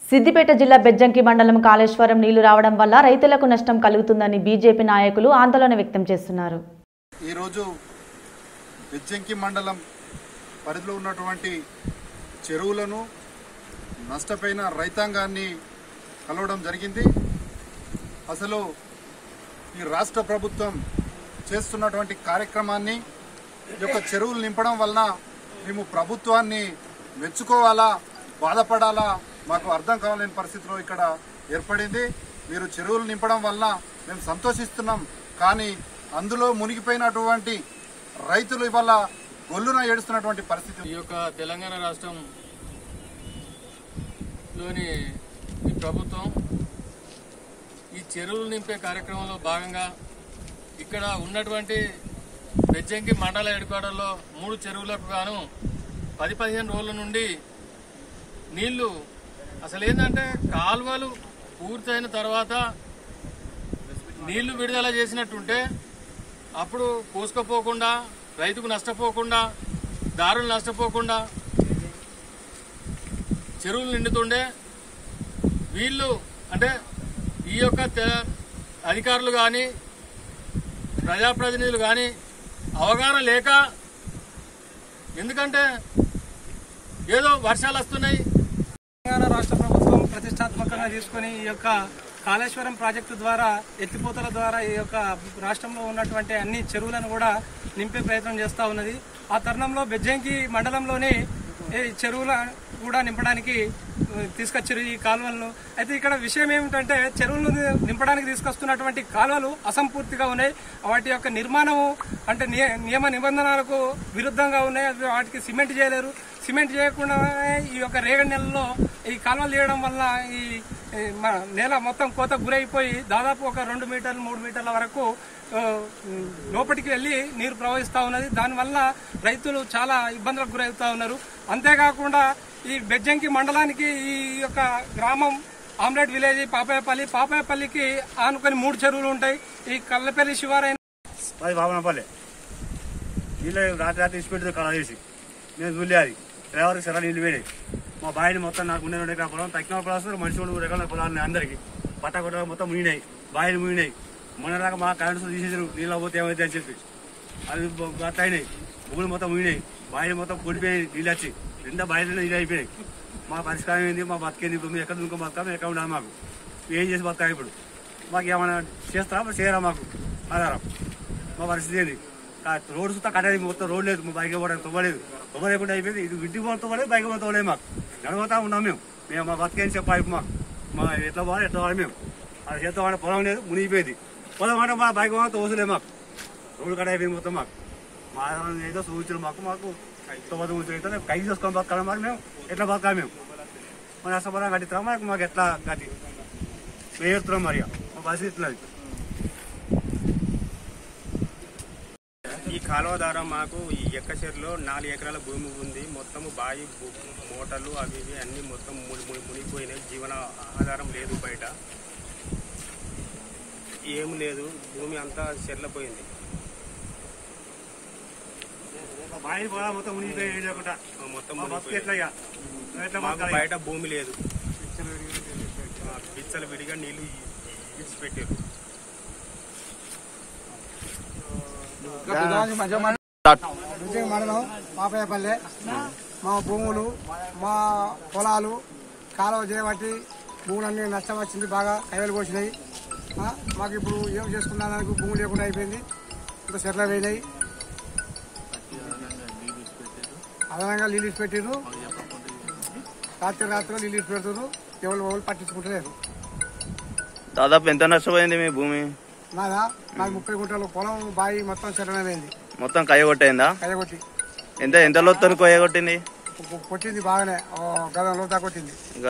సిద్దిపేట జిల్లా బెజ్జంకి మండలం కాళేశ్వరం నీళ్లు రావడం వల్ల రైతులకు నష్టం కలుగుతుందని బీజేపీ నాయకులు ఆందోళన వ్యక్తం చేస్తున్నారు ఈరోజు బెజ్జంకి మండలం పరిధిలో ఉన్నటువంటి చెరువులను నష్టపోయిన రైతాంగాన్ని కలవడం జరిగింది అసలు ఈ రాష్ట్ర ప్రభుత్వం చేస్తున్నటువంటి కార్యక్రమాన్ని ఈ యొక్క చెరువులు నింపడం వలన మేము ప్రభుత్వాన్ని మెచ్చుకోవాలా బాధపడాలా మాకు అర్థం కావాలని పరిస్థితిలో ఇక్కడ ఏర్పడింది మీరు చెరువులు నింపడం వలన మేము సంతోషిస్తున్నాం కానీ అందులో మునిగిపోయినటువంటి రైతులు ఇవాళ గొల్లున ఏడుస్తున్నటువంటి పరిస్థితి ఈ యొక్క తెలంగాణ రాష్ట్రం లోని ఈ ప్రభుత్వం ఈ చెరువులు నింపే కార్యక్రమంలో భాగంగా ఇక్కడ ఉన్నటువంటి బెజ్జంకి మండల హెడ్క్వార్టర్లో మూడు చెరువులకు గాను పది పదిహేను రోజుల నుండి నీళ్లు అసలు ఏంటంటే కాలువలు పూర్తయిన తర్వాత నీళ్లు విడుదల చేసినట్టుంటే అప్పుడు కోసుకపోకుండా రైతుకు నష్టపోకుండా దారులు నష్టపోకుండా చెరువులు నిండుతుండే వీళ్ళు అంటే ఈ యొక్క తె- అధికారులు కానీ ప్రజాప్రతినిధులు కానీ అవగాహన లేక ఎందుకంటే ఏదో వర్షాలు వస్తున్నాయి తెలంగాణ రాష్ట్ర ప్రభుత్వం ప్రతిష్టాత్మకంగా తీసుకొని ఈ యొక్క కాళేశ్వరం ప్రాజెక్టు ద్వారా ఎత్తిపోతల ద్వారా ఈ యొక్క రాష్ట్రంలో ఉన్నటువంటి అన్ని చెరువులను కూడా నింపే ప్రయత్నం చేస్తూ ఉన్నది ఆ తరుణంలో బెజ్జంకి మండలంలోని ఈ చెరువుల కూడా నింపడానికి ఆ, తీసుకొచ్చారు ఈ కాలువలను అయితే ఇక్కడ విషయం ఏమిటంటే చెరువులను నింపడానికి తీసుకొస్తున్నటువంటి కాలువలు అసంపూర్తిగా ఉన్నాయి వాటి యొక్క నిర్మాణము అంటే నియ- నియమ నిబంధనలకు విరుద్ధంగా ఉన్నాయి అవి వాటికి సిమెంట్ చేయలేరు సిమెంట్ చేయకుండా ఈ యొక్క రేగడి నెలలో ఈ కాలువలు తీయడం వల్ల ఈ ఈ మన నేల మొత్తం కోత గురైపోయి దాదాపు ఒక రెండు మీటర్లు మూడు మీటర్ల వరకు ఆ, లోపలికి వెళ్ళి నీరు ప్రవహిస్తూ ఉన్నది దానివల్ల రైతులు చాలా ఇబ్బందులకు గురవుతూ ఉన్నారు అంతేకాకుండా ఈ బెజ్జంకి మండలానికి ఈ యొక్క గ్రామం ఆమ్లెట్ విలేజ్ పాపాయపల్లి పాపాయపల్లికి ఆనుకొని మూడు చెరువులు ఉంటాయి ఈ కల్లపల్లి శివారైన అది బాబనపల్లె నీళ్ళు రాత్రి రాత్రి ఇచ్చిపెట్టింది కళ చేసి నేను చూడలేదు డ్రైవర్కి సరే నీళ్ళు వేడి మా బాయిని మొత్తం నాకు ఉండే రెండు ఎకరాల పొలం తక్కిన పొలాలు మనిషి రెండు ఎకరాల పొలాలు అందరికి పట్ట కొట్ట మొత్తం మునిగినాయి బాయిలు మునిగినాయి మొన్నలాగా మా కరెంటు తీసేసారు నీళ్ళు పోతే ఏమైతే అని చెప్పి అది అట్లా అయినాయి భూములు మొత్తం మునిగినాయి బాయిలు మొత్తం పొడిపోయి నీళ్ళు వచ్చి నిండా బాయిలు నీళ్ళు అయిపోయినాయి మా పరిష్కారం ఏంది మా బతికేంది ఇప్పుడు మేము ఎక్కడ ఇంకో బతకాలి ఎక్కడ ఉండాలి మాకు ఏం చేసి బతకాలి ఇప్పుడు మాకు ఏమైనా చేస్తారా మరి చేయరా మాకు ఆధారం మా పరిస్థితి ఏంది కా- రోడ్డు సుత్తా కట్టేది మొత్తం రోడ్ లేదు మా బైక్ పోవడానికి తవ్వలేదు తవ్వలేకుండా అయిపోయింది ఇది ఇంటికి పోవడం తవ్వలేదు బైక్ పోవడం తవ్వలేదు మాకు నడవతా ఉన్నాం మేము మేము మా బతికేం చెప్పాలి మాకు మా ఎట్లా పోవాలి ఎట్లా పోవాలి మేము అది చేత వాడే పొలం లేదు మునిగిపోయింది పొలం అంటే మా బైక్ పోవడం తోసలేదు మాకు రోడ్డు కట్ట అయిపోయింది మొత్తం మాకు మా ఆధారం ఏదో సూచనలు మాకు మాకు తొమ్మిది సూచనలు అయితే కై చేసుకొని బతకాలి మాకు మేము ఎట్లా బతకాలి మేము మన అసలు కట్టిస్తాం మాకు మాకు ఎట్లా కట్టి వేస్తున్నాం మరి మా పరిస్థితి ఇట్లా ఈ కాలువ ద్వారా మాకు ఈ ఎక్కచెరులో నాలుగు ఎకరాల భూమి ఉంది మొత్తము బావి భూ- మోటార్లు అవి ఇవి అన్ని మొత్తం ముడి ముడి మునిగిపోయినాయి జీవన ఆధారం లేదు బయట ఏం లేదు భూమి అంతా చెర్లపోయింది మా బాయిని పొలం మొత్తం మునిగిపోయి ఏం లేకుండా మొత్తం మా బతుకు ఎట్లా మునిగిపోయింది. ఇక? ఎట్లా మాకు బతకాలి? బయట భూమి లేదు ఆ, బిచ్చలు విడిగా నీళ్లు ఇచ్చిపెట్టారు విజయ మండలం పాపయ్యపల్లె మా భూములు మా పొలాలు కాలువ చేయబట్టి భూములన్నీ నష్టం వచ్చింది బాగా కైవలు కోసినాయి ఆ, మాకు ఇప్పుడు ఏం చేసుకున్నానికి భూమి లేకుండా అయిపోయింది ఇంకా చెట్ల పోయినాయి అదనంగా నీళ్ళు ఇచ్చి పెట్టిర్రు రాత్రి రాత్రి నీళ్ళు ఇచ్చి పెడుతున్నారు ఎవరు ఎవరు పట్టించుకుంటలేరు దాదాపు ఎంత నష్టపోయింది మీ భూమి నాదా నాకు ముప్పై గుంటలు పొలం బావి మొత్తం చెట్లనే పోయింది మొత్తం కయ్యగొట్టయిందా కయ్యగొట్టి ఎంత ఎంత లోతుని కొయ్యగొట్టింది కొట్టింది బాగానే ఓ గదంలో దాకా కొట్టింది